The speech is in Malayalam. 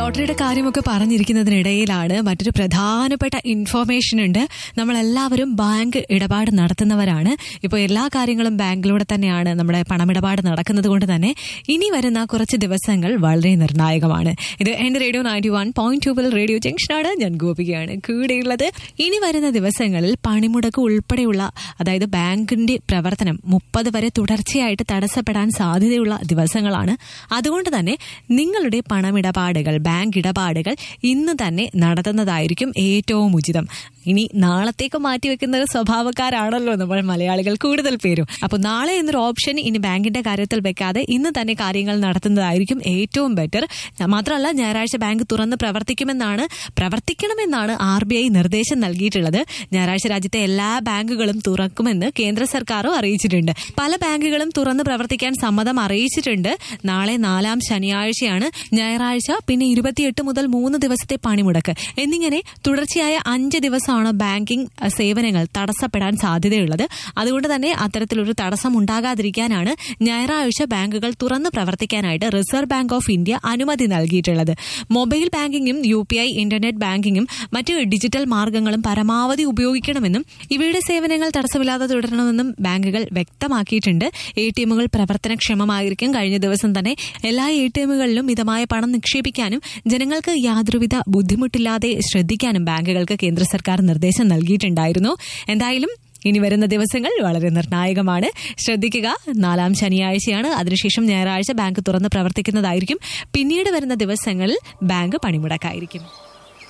ലോട്ടറിയുടെ കാര്യമൊക്കെ പറഞ്ഞിരിക്കുന്നതിനിടയിലാണ് മറ്റൊരു പ്രധാനപ്പെട്ട ഇൻഫോർമേഷൻ ഉണ്ട് നമ്മളെല്ലാവരും ബാങ്ക് ഇടപാട് നടത്തുന്നവരാണ് ഇപ്പോൾ എല്ലാ കാര്യങ്ങളും ബാങ്കിലൂടെ തന്നെയാണ് നമ്മുടെ പണമിടപാട് നടക്കുന്നത് കൊണ്ട് തന്നെ ഇനി വരുന്ന കുറച്ച് ദിവസങ്ങൾ വളരെ നിർണായകമാണ് ഇത് എന്റെ റേഡിയോ നയൻറ്റി വൺ പോയിന്റ് ടൂബിൽ റേഡിയോ ജംഗ്ഷനാണ് ഞാൻ ഗോപികയാണ് കൂടെയുള്ളത് ഇനി വരുന്ന ദിവസങ്ങളിൽ പണിമുടക്ക് ഉൾപ്പെടെയുള്ള അതായത് ബാങ്കിന്റെ പ്രവർത്തനം മുപ്പത് വരെ തുടർച്ചയായിട്ട് തടസ്സപ്പെടാൻ സാധ്യതയുള്ള ദിവസങ്ങളാണ് അതുകൊണ്ട് തന്നെ നിങ്ങളുടെ പണമിടപാടുകൾ ബാങ്ക് ഇടപാടുകൾ ഇന്ന് തന്നെ നടത്തുന്നതായിരിക്കും ഏറ്റവും ഉചിതം ഇനി നാളത്തേക്ക് മാറ്റിവെക്കുന്ന സ്വഭാവക്കാരാണല്ലോ നമ്മൾ മലയാളികൾ കൂടുതൽ പേരും അപ്പോൾ നാളെ എന്നൊരു ഓപ്ഷൻ ഇനി ബാങ്കിന്റെ കാര്യത്തിൽ വെക്കാതെ ഇന്ന് തന്നെ കാര്യങ്ങൾ നടത്തുന്നതായിരിക്കും ഏറ്റവും ബെറ്റർ മാത്രമല്ല ഞായറാഴ്ച ബാങ്ക് തുറന്ന് പ്രവർത്തിക്കുമെന്നാണ് പ്രവർത്തിക്കണമെന്നാണ് ആർ ബി ഐ നിർദ്ദേശം നൽകിയിട്ടുള്ളത് ഞായറാഴ്ച രാജ്യത്തെ എല്ലാ ബാങ്കുകളും തുറക്കുമെന്ന് കേന്ദ്ര സർക്കാരും അറിയിച്ചിട്ടുണ്ട് പല ബാങ്കുകളും തുറന്ന് പ്രവർത്തിക്കാൻ സമ്മതം അറിയിച്ചിട്ടുണ്ട് നാളെ നാലാം ശനിയാഴ്ചയാണ് ഞായറാഴ്ച പിന്നെ ഇരുപത്തിയെട്ട് മുതൽ മൂന്ന് ദിവസത്തെ പണിമുടക്ക് എന്നിങ്ങനെ തുടർച്ചയായ അഞ്ച് ദിവസമാണ് ബാങ്കിംഗ് അഹ്, സേവനങ്ങൾ തടസ്സപ്പെടാൻ സാധ്യതയുള്ളത് അതുകൊണ്ട് തന്നെ അത്തരത്തിലൊരു തടസ്സം ഉണ്ടാകാതിരിക്കാനാണ് ഞായറാഴ്ച ബാങ്കുകൾ തുറന്ന് പ്രവർത്തിക്കാനായിട്ട് റിസർവ് ബാങ്ക് ഓഫ് ഇന്ത്യ അനുമതി നൽകിയിട്ടുള്ളത് മൊബൈൽ ബാങ്കിങ്ങും യു പി ഐ ഇന്റർനെറ്റ് ബാങ്കിങ്ങും മറ്റ് ഡിജിറ്റൽ മാർഗങ്ങളും പരമാവധി ഉപയോഗിക്കണമെന്നും ഇവയുടെ സേവനങ്ങൾ തടസ്സമില്ലാതെ തുടരണമെന്നും ബാങ്കുകൾ വ്യക്തമാക്കിയിട്ടുണ്ട് എ ടി എമ്മുകൾ പ്രവർത്തനക്ഷമമായിരിക്കും കഴിഞ്ഞ ദിവസം തന്നെ എല്ലാ എ ടി എമ്മുകളിലും മിതമായ പണം നിക്ഷേപിക്കാനും ജനങ്ങൾക്ക് യാതൊരുവിധ ബുദ്ധിമുട്ടില്ലാതെ ശ്രദ്ധിക്കാനും ബാങ്കുകൾക്ക് കേന്ദ്ര സർക്കാർ നിർദ്ദേശം നൽകിയിട്ടുണ്ടായിരുന്നു എന്തായാലും ഇനി വരുന്ന ദിവസങ്ങൾ വളരെ നിർണായകമാണ് ശ്രദ്ധിക്കുക നാലാം ശനിയാഴ്ചയാണ് അതിനുശേഷം ഞായറാഴ്ച ബാങ്ക് തുറന്ന് പ്രവർത്തിക്കുന്നതായിരിക്കും പിന്നീട് വരുന്ന ദിവസങ്ങളിൽ ബാങ്ക് പണിമുടക്കായിരിക്കും